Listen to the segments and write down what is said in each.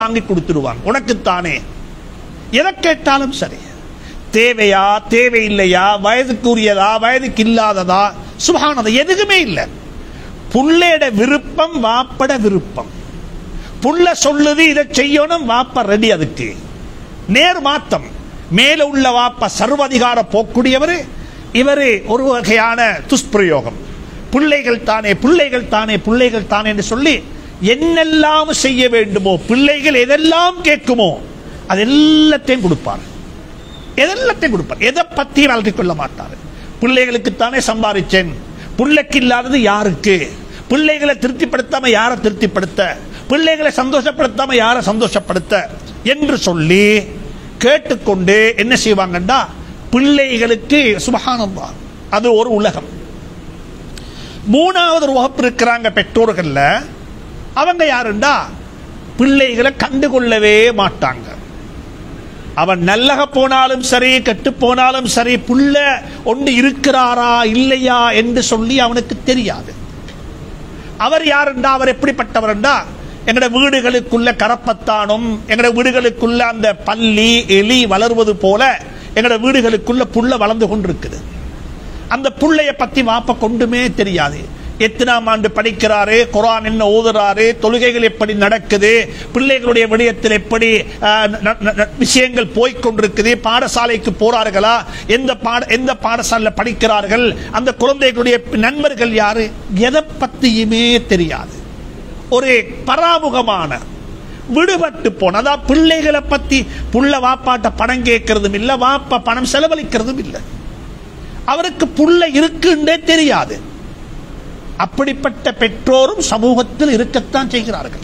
வாங்கி கொடுத்துருவாங்க உனக்குத்தானே எதை கேட்டாலும் சரி தேவையா தேவையில்லையா வயதுக்குரியதா வயதுக்கு இல்லாததா சுபானதா எதுக்குமே இல்லை புள்ளையோட விருப்பம் வாப்பட விருப்பம் புள்ள சொல்லுது இதை செய்யணும் வாப்ப ரெடி அதுக்கு நேர் மாத்தம் மேல உள்ள வாப்ப சர்வதிகார போக்கூடியவர் இவரு ஒரு வகையான துஷ்பிரயோகம் பிள்ளைகள் தானே பிள்ளைகள் தானே பிள்ளைகள் தானே என்று சொல்லி என்னெல்லாம் செய்ய வேண்டுமோ பிள்ளைகள் எதெல்லாம் கேட்குமோ அது எல்லாத்தையும் கொடுப்பார் எதெல்லாத்தையும் கொடுப்பார் எதை பத்தியும் வளர்த்து கொள்ள மாட்டார் பிள்ளைகளுக்கு தானே சம்பாதிச்சேன் பிள்ளைக்கு இல்லாதது யாருக்கு பிள்ளைகளை திருப்திப்படுத்தாம யாரை திருப்திப்படுத்த பிள்ளைகளை சந்தோஷப்படுத்தாம யாரை சந்தோஷப்படுத்த என்று சொல்லி கேட்டுக்கொண்டு என்ன செய்வாங்கண்டா பிள்ளைகளுக்கு சுபகானந்தா அது ஒரு உலகம் மூணாவது ஒரு வகுப்பு இருக்கிறாங்க பெற்றோர்கள்ல அவங்க யாருண்டா பிள்ளைகளை கண்டுகொள்ளவே மாட்டாங்க அவன் நல்லக போனாலும் சரி கெட்டு போனாலும் சரி புள்ள ஒன்று இருக்கிறாரா இல்லையா என்று சொல்லி அவனுக்கு தெரியாது அவர் யாருண்டா அவர் எப்படிப்பட்டவர்ண்டா எங்கட வீடுகளுக்குள்ள கரப்பத்தானும் எங்கட வீடுகளுக்குள்ள அந்த பள்ளி எலி வளர்வது போல எங்கட வீடுகளுக்குள்ள புள்ள வளர்ந்து கொண்டிருக்குது அந்த புள்ளைய பத்தி வாப்ப கொண்டுமே தெரியாது எத்தனாம் ஆண்டு படிக்கிறாரு குரான் என்ன ஓதுறாரு தொழுகைகள் எப்படி நடக்குது பிள்ளைகளுடைய விடயத்தில் எப்படி ஆஹ், ந- ந- ந- விஷயங்கள் போய்க்கொண்டிருக்குது பாடசாலைக்கு போறார்களா எந்த பாட எந்த பாடசாலையில் படிக்கிறார்கள் அந்த குழந்தைகளுடைய நண்பர்கள் யாரு எதை பத்தியுமே தெரியாது ஒரு பராமுகமான விடுபட்டு போன அதாவது பிள்ளைகளை பத்தி புள்ள வாப்பாட்ட பணம் கேட்கறதும் இல்ல வாப்பா பணம் செலவழிக்கிறதும் இல்லை அவருக்கு புள்ள இருக்குன்னே தெரியாது அப்படிப்பட்ட பெற்றோரும் சமூகத்தில் இருக்கத்தான் செய்கிறார்கள்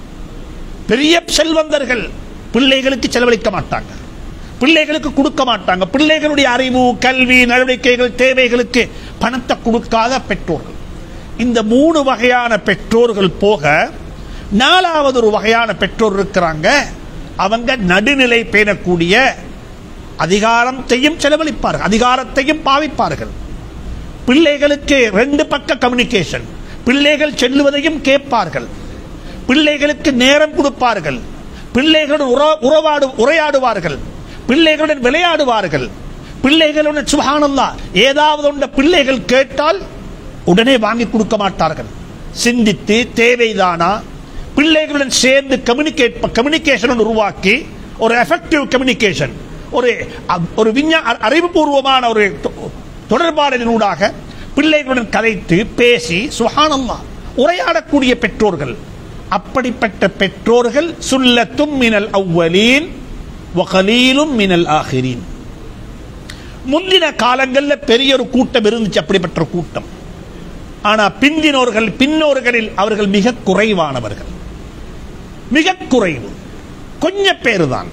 பெரிய செல்வந்தர்கள் பிள்ளைகளுக்கு செலவழிக்க மாட்டாங்க பிள்ளைகளுக்கு கொடுக்க மாட்டாங்க பிள்ளைகளுடைய அறிவு கல்வி நடவடிக்கைகள் தேவைகளுக்கு பணத்தை கொடுக்காத பெற்றோர்கள் இந்த மூணு வகையான பெற்றோர்கள் போக நாலாவது ஒரு வகையான பெற்றோர் இருக்கிறாங்க அவங்க நடுநிலை பேணக்கூடிய அதிகாரத்தையும் செலவழிப்பார்கள் அதிகாரத்தையும் பாவிப்பார்கள் பிள்ளைகளுக்கு ரெண்டு பக்க கம்யூனிகேஷன் பிள்ளைகள் செல்லுவதையும் கேட்பார்கள் பிள்ளைகளுக்கு நேரம் கொடுப்பார்கள் பிள்ளைகளுடன் உற- உறவாடு உரையாடுவார்கள் பிள்ளைகளுடன் விளையாடுவார்கள் பிள்ளைகளுடன் சுபானல்லா ஏதாவது ஒன்ற பிள்ளைகள் கேட்டால் உடனே வாங்கி கொடுக்க மாட்டார்கள் சிந்தித்து தேவைதானா பிள்ளைகளுடன் சேர்ந்து கம்யூனிகேட் கம்யூனிகேஷன் உருவாக்கி ஒரு எஃபெக்டிவ் கம்யூனிகேஷன் ஒரு அ- ஒரு விஞ்ஞா அ- அறிவுபூர்வமான ஒரு தொ- தொடர்பாடலினூடாக பிள்ளைகளுடன் கதைத்து பேசி சுஹானல்லா உரையாடக்கூடிய பெற்றோர்கள் அப்படிப்பட்ட பெற்றோர்கள் சுல்லத்தும் மினல் அவ்வலீன் வகலீலும் மினல் ஆகிரீன் முந்தின காலங்கள்ல பெரிய ஒரு கூட்டம் இருந்துச்சு அப்படிப்பட்ட ஒரு கூட்டம் ஆனா பிந்தினோர்கள் பின்னோர்களில் அவர்கள் மிக குறைவானவர்கள் மிக குறைவு கொஞ்ச பேர் தான்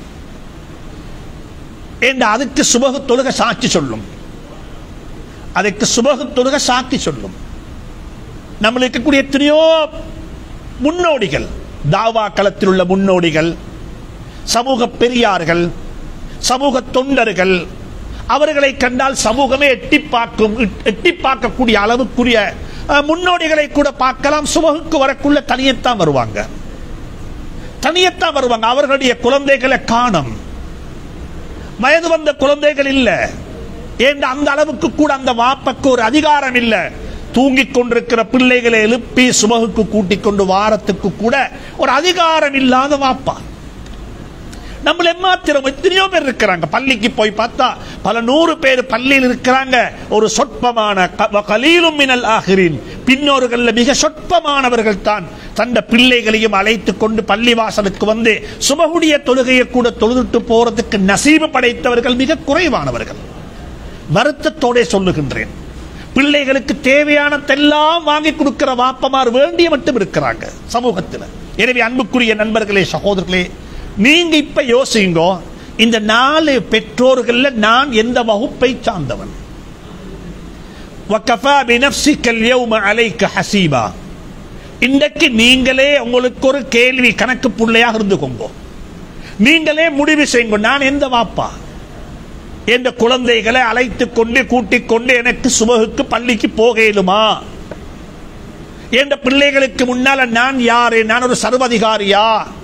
ஏண்டா அதுக்கு சுபகு தொழுக சாட்சி சொல்லும் அதுக்கு சுபகு தொழுக சாட்சி சொல்லும் நம்மளுக்கு இருக்கக்கூடிய எத்தனையோ முன்னோடிகள் தாவா களத்தில் உள்ள முன்னோடிகள் சமூக பெரியார்கள் சமூக தொண்டர்கள் அவர்களை கண்டால் சமூகமே எட்டி பார்க்கும் எட்டி பார்க்கக்கூடிய அளவுக்குரிய அஹ், முன்னோடிகளை கூட பார்க்கலாம் சுபகுக்கு வரக்குள்ள தனியத்தான் வருவாங்க தனியத்தான் வருவாங்க அவர்களுடைய குழந்தைகளை காணும் வயது வந்த குழந்தைகள் இல்ல ஏன் அந்த அளவுக்கு கூட அந்த வாப்பக்கு ஒரு அதிகாரம் இல்ல தூங்கிக் கொண்டிருக்கிற பிள்ளைகளை எழுப்பி சுமகுக்கு கூட்டிக் கொண்டு வாரத்துக்கு கூட ஒரு அதிகாரம் இல்லாத வாப்பா நம்மள எம்மாத்திரம் எத்தனையோ பேர் இருக்கிறாங்க பள்ளிக்கு போய் பார்த்தா பல நூறு பேர் பள்ளியில் இருக்கிறாங்க ஒரு சொற்பமான க- கலீலும் மினல் ஆகிறீன் பின்னோர்கள்ல மிக சொற்பமானவர்கள் தான் தந்த பிள்ளைகளையும் அழைத்துக் கொண்டு பள்ளி வாசலுக்கு வந்து சுபகுடைய தொழுகையை கூட தொழுதுட்டு போறதுக்கு நசீபு படைத்தவர்கள் மிக குறைவானவர்கள் வருத்தத்தோட சொல்லுகின்றேன் பிள்ளைகளுக்கு தேவையானதெல்லாம் வாங்கி கொடுக்கிற வாப்பமார் வேண்டிய மட்டும் இருக்கிறாங்க சமூகத்தில் எனவே அன்புக்குரிய நண்பர்களே சகோதரர்களே நீங்க இப்ப யோசிங்க இந்த நாலு பெற்றோர்கள்ல நான் எந்த வகுப்பை சார்ந்தவன் وَكَفَى بِنَفْسِكَ الْيَوْمَ عَلَيْكَ حَسِيبًا இன்றைக்கு நீங்களே உங்களுக்கு ஒரு கேள்வி கணக்கு புள்ளையாக இருந்துக்கோங்க நீங்களே முடிவு செய்யுங்க நான் எந்த வாப்பா என்ற குழந்தைகளை அழைத்துக் கொண்டு கூட்டிக் கொண்டு எனக்கு சுபகுக்கு பள்ளிக்கு போக இயலுமா என்ற பிள்ளைகளுக்கு முன்னால நான் யாரு நான் ஒரு சர்வதிகாரியா